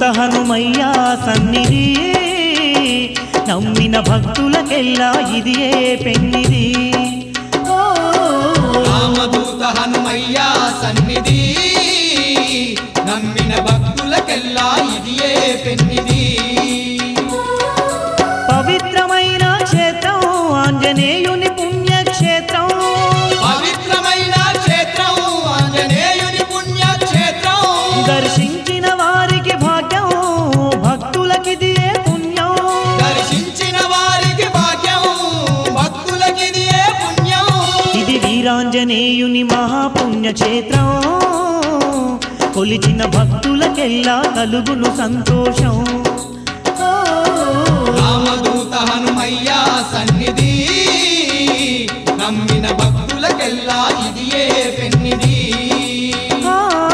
హనుమయ్య సన్నిధి నమ్మిన భక్తులకెల్లా ఇది ఏ పెన్నిది ఓ, రామదూత హనుమయ్య సన్నిధి నమ్మిన భక్తులకెల్లా ఇది ఏ పెన్నిది పవిత్రమైన క్షేత్రం ఆంజనేయుని పుణ్యక్షేత్రం పవిత్రమైన క్షేత్రం ఆంజనేయుని పుణ్యక్షేత్రం దర్శించిన వారికి భాగ్యం భక్తులకిది ఏ పుణ్యం దర్శించిన వారికి భాగ్యం భక్తులకిది ఏ పుణ్యం ఇది వీరాంజనేయుని మహాపుణ్యక్షేత్రం కొలిచిన భక్తులకెల్లా కలుగును సంతోషం ఓ, రామదూత హనుమయ్య సన్నిధి నమ్మిన భక్తులకెల్లా ఇది ఏ పెన్నిది ఆ.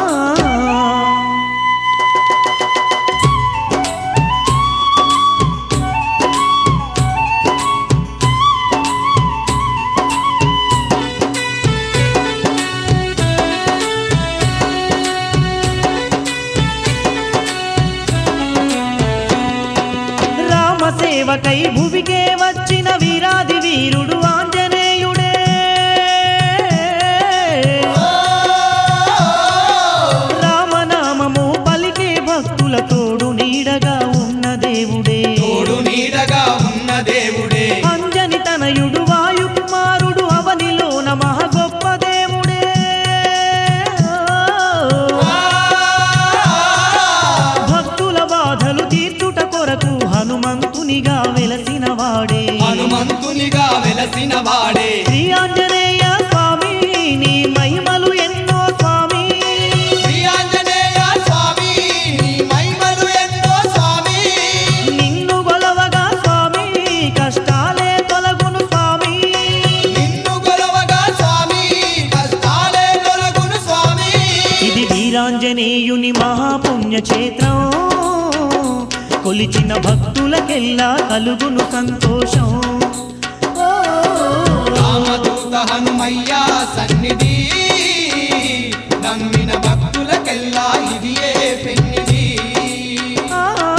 రామ సేవకై భువికే వచ్చిన వీరాది వీరుడు ఆంజనేయుడే రామనామము పలికే భక్తుల తోడు నీడగా ఉన్న దేవుడే తోడు నీడగా ఉన్న దేవుడే అంజని తనయుడు వాయుకుమారుడు అవనిలోన మహ గొప్ప దేవుడే భక్తుల బాధలు తీర్చుట కొరకు హనుమంతునిగా వెలసిన వాడే హనుమంతునిగా వెలసిన వాడే శ్రీ ఆంజనేయ స్వామి నీ మహిమలు ఎన్నో స్వామి శ్రీ ఆంజనేయ స్వామి నీ మహిమలు ఎన్నో స్వామి నిన్ను గొలవగా స్వామి కష్టాలే తొలగును స్వామి నిన్ను గొలవగా స్వామి కష్టాలే తొలగును స్వామి ఇది వీరాంజనేయుని మహాపుణ్యక్షేత్రం కొలిచిన భక్తులకెల్లా కలుగును సంతోషం ఓ, రామదూత హనుమయ్య సన్నిధి నమ్మిన భక్తులకెల్లా ఇది ఏ పెన్నిది ఆ.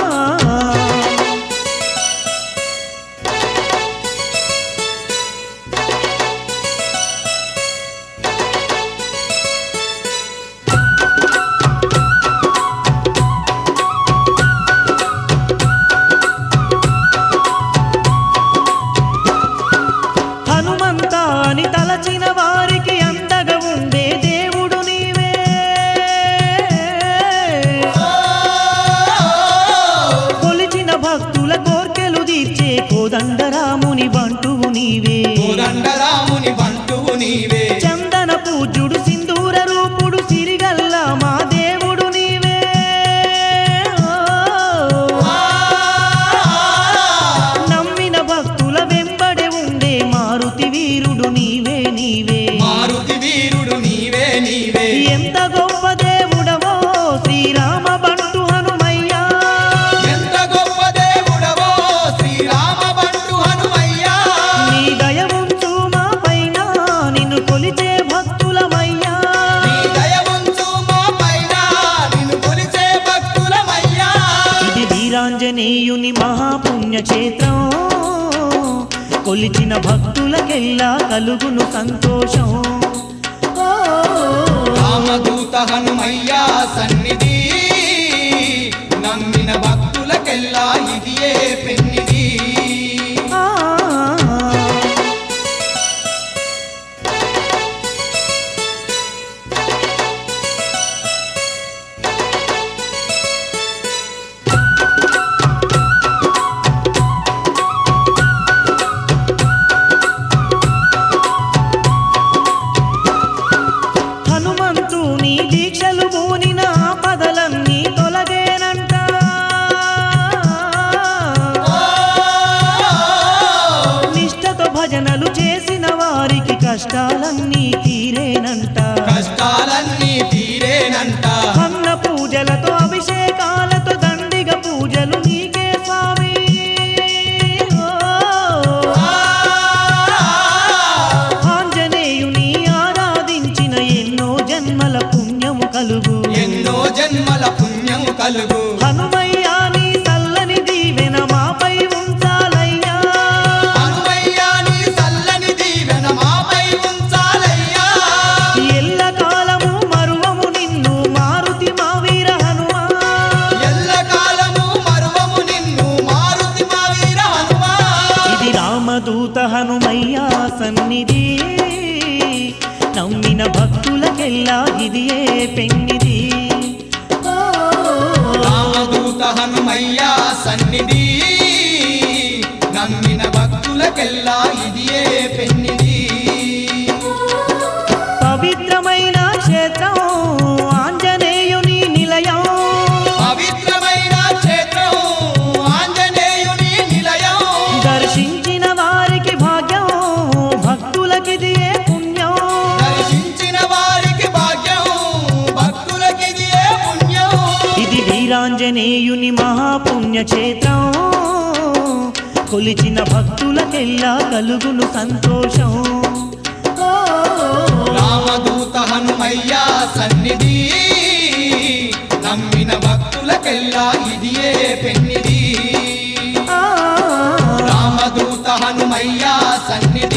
హనుమంత అని తలచిన వారికి అండగా ఉండే దేవుడు నీవే కొలిచిన భక్తుల కోర్కెలు తీర్చే కోదండరాముని బంటువు నీవే కోదండరాముని బంటువు నీవే చందన పూజ్యుడు సింధూర రూపుడు సిరిగల్ల మా దేవుడు నీవే నమ్మిన భక్తుల వెంబడి ఉండే మారుతి వీరుడు నీవే నీవే మారుతి వీరుడు నీవే నీవే ఎంత గొప్ప దేవుడవో శ్రీరామ బంటు హనుమయ్య ఎంత గొప్ప దేవుడవో శ్రీరామ బంటు హనుమయ్య నీ దయ ఉంచు మా పైన నిన్ను కొలిచే భక్తులమయ్యా నీ దయ ఉంచు మా పైన నిన్ను కొలిచే భక్తులమయ్యా ఇది వీరాంజనేయుని మహాపుణ్యక్షేత్రం కొలిచిన భక్తులకెల్లా కలుగును సంతోషం ఓ, రామదూత హనుమయ్య సన్నిధి నమ్మిన భక్తులకెల్లా ఇది ఏ పెన్నిది ఆ. హనుమంతు నీ దీక్షలు పూనిన ఆపదలన్నీ తొలగేనంట నిష్టతో భజనలు చేసిన వారికి కష్టాలన్నీ తీరేనంట కష్టాలన్నీ తీరేనంట అన్న పూజలతో అభిషేకాలతో దండిగ పూజలు నీకే స్వామి ఓ. ఆంజనేయుని ఆరాధించిన ఎన్నో జన్మల పుణ్యము కలుగు ఎన్నో జన్మల పుణ్యం కలుగు హనుమయ్య నమ్మిన భక్తులకెల్లా ఇదియే పెన్నిది ఓ, రామదూత హనుమయ్య సన్నిధి నమ్మిన భక్తులకెల్లా ఇదియే పెన్నిది పవిత్రమైన క్షేత్రం ఆంజనేయుని నిలయం పవిత్రమైన క్షేత్రం ఆంజనేయుని నిలయం దర్శించిన వారికి భాగ్యం భక్తులకిదియే పుణ్యం దర్శించిన వారికి భాగ్యం భక్తులకిది ఏ పుణ్యం ఇది వీరాంజనేయుని మహాపుణ్యక్షేత్రం కొలిచిన భక్తులకెల్లా కలుగును సంతోషం ఓ, రామదూత హనుమయ్య సన్నిధి నమ్మిన భక్తులకెల్లా ఇదియే పెన్నిది ఆ, రామదూత హనుమయ్య సన్నిధి